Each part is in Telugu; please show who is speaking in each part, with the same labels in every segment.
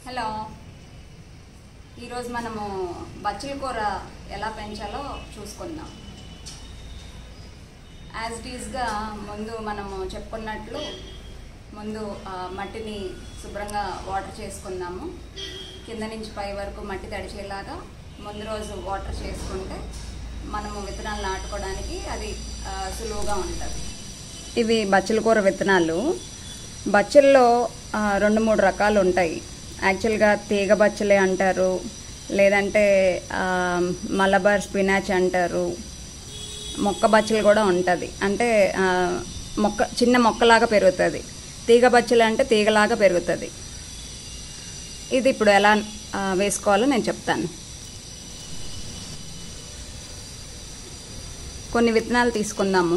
Speaker 1: హలో ఈరోజు మనము బచ్చల కూర ఎలా పెంచాలో చూసుకుందాం యాజ్ ఇట్ ఈస్గా ముందు మనము చెప్పుకున్నట్లు ముందు ఆ, మట్టిని శుభ్రంగా వాటర్ చేసుకుందాము కింద నుంచి పై వరకు మట్టి తడిచేలాగా ముందు రోజు వాటర్ చేసుకుంటే మనము విత్తనాలు నాటుకోవడానికి అది ఆ, సులువుగా ఉంటుంది ఇవి బచ్చల కూర విత్తనాలు బచ్చల్లో ఆ, రెండు మూడు రకాలు ఉంటాయి యాక్చువల్గా తీగ బచ్చలే అంటారు లేదంటే ఆ, మలబార్ స్పినాచ్ అంటారు మొక్క బచ్చలు కూడా ఉంటుంది అంటే ఆ, మొక్క చిన్న మొక్కలాగా పెరుగుతుంది తీగ బచ్చలు అంటే తీగలాగా పెరుగుతుంది ఇది ఇప్పుడు ఎలా ఆ, వేసుకోవాలో నేను చెప్తాను కొన్ని విత్తనాలు తీసుకుందాము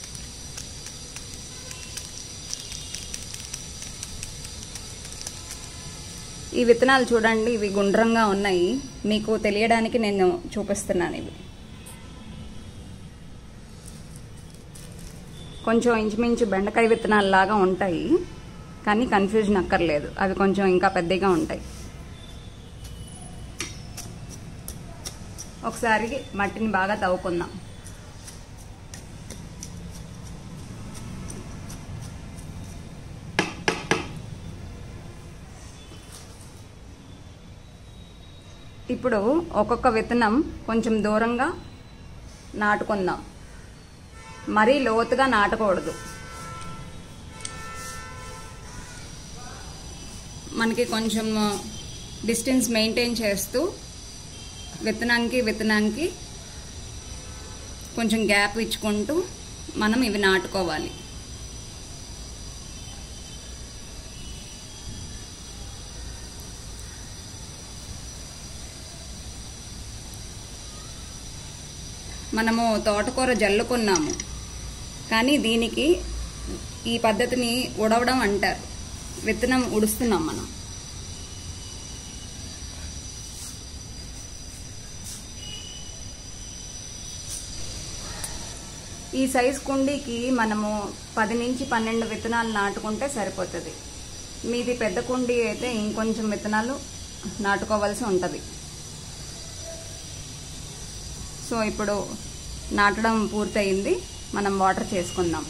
Speaker 1: ఈ విత్తనాలు చూడండి ఇవి గుండ్రంగా ఉన్నాయి మీకు తెలియడానికి నేను చూపిస్తున్నాను ఇవి కొంచెం ఇంచుమించు బెండకాయ విత్తనాలు లాగా ఉంటాయి కానీ కన్ఫ్యూజన్ అక్కర్లేదు అవి కొంచెం ఇంకా పెద్దగా ఉంటాయి ఒకసారి మట్టిని బాగా తవ్వుకుందాం ఇప్పుడు ఒక్కొక్క విత్తనం కొంచెం దూరంగా నాటుకుందాం మరీ లోతుగా నాటకూడదు మనకి కొంచెం డిస్టెన్స్ మెయింటైన్ చేస్తూ విత్తనానికి విత్తనానికి కొంచెం గ్యాప్ ఇచ్చుకుంటూ మనం ఇవి నాటుకోవాలి మనము తోటకూర జల్లుకున్నాము కానీ దీనికి ఈ పద్ధతిని ఉడవడం అంటారు విత్తనం ఉడుస్తున్నాం మనం ఈ సైజ్ కుండీకి మనము పది నుంచి పన్నెండు విత్తనాలు నాటుకుంటే సరిపోతుంది మీది పెద్ద కుండీ అయితే ఇంకొంచెం విత్తనాలు నాటుకోవాల్సి ఉంటుంది సో ఇప్పుడు నాటడం పూర్తయింది మనం వాటర్ చేసుకుందాం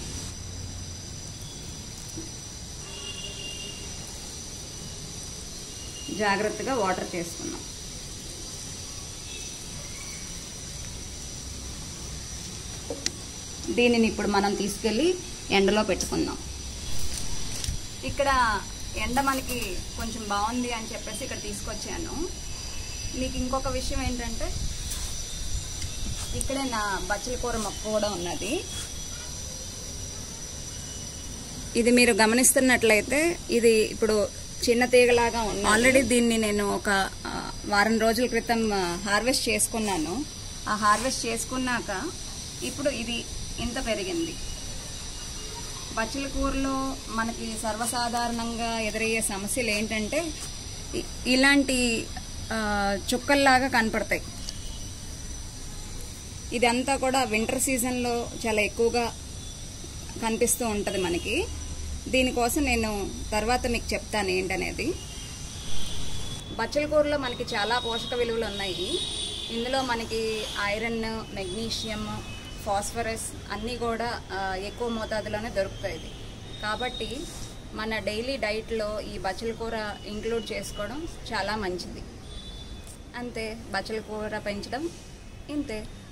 Speaker 1: జాగ్రత్తగా వాటర్ చేసుకుందాం దీనిని ఇప్పుడు మనం తీసుకెళ్ళి ఎండలో పెట్టుకుందాం ఇక్కడ ఎండ మనకి కొంచెం బాగుంది అని చెప్పేసి ఇక్కడ తీసుకొచ్చాను మీకు ఇంకొక విషయం ఏంటంటే ఇక్కడే నా బచ్చల కూర మొక్క కూడా ఉన్నది ఇది మీరు గమనిస్తున్నట్లయితే ఇది ఇప్పుడు చిన్న తీగలాగా ఉంది ఆల్రెడీ దీన్ని నేను ఒక ఆ, వారం రోజుల క్రితం హార్వెస్ట్ చేసుకున్నాను ఆ హార్వెస్ట్ చేసుకున్నాక ఇప్పుడు ఇది ఇంత పెరిగింది బచ్చల కూరలో మనకి సర్వసాధారణంగా ఎదురయ్యే సమస్యలు ఏంటంటే ఇ- ఇలాంటి ఆ, చుక్కల్లాగా కనపడతాయి ఇదంతా కూడా వింటర్ సీజన్లో చాలా ఎక్కువగా కనిపిస్తూ ఉంటుంది మనకి దీనికోసం నేను తర్వాత మీకు చెప్తాను ఏంటనేది బచ్చల కూరలో మనకి చాలా పోషక విలువలు ఉన్నాయి ఇందులో మనకి ఐరన్ మెగ్నీషియం ఫాస్ఫరస్ అన్నీ కూడా ఆ, ఎక్కువ మోతాదులోనే దొరుకుతాయి కాబట్టి మన డైలీ డైట్లో ఈ బచ్చల కూర ఇంక్లూడ్ చేసుకోవడం చాలా మంచిది అంతే బచ్చల కూర పెంచడం ఇంతే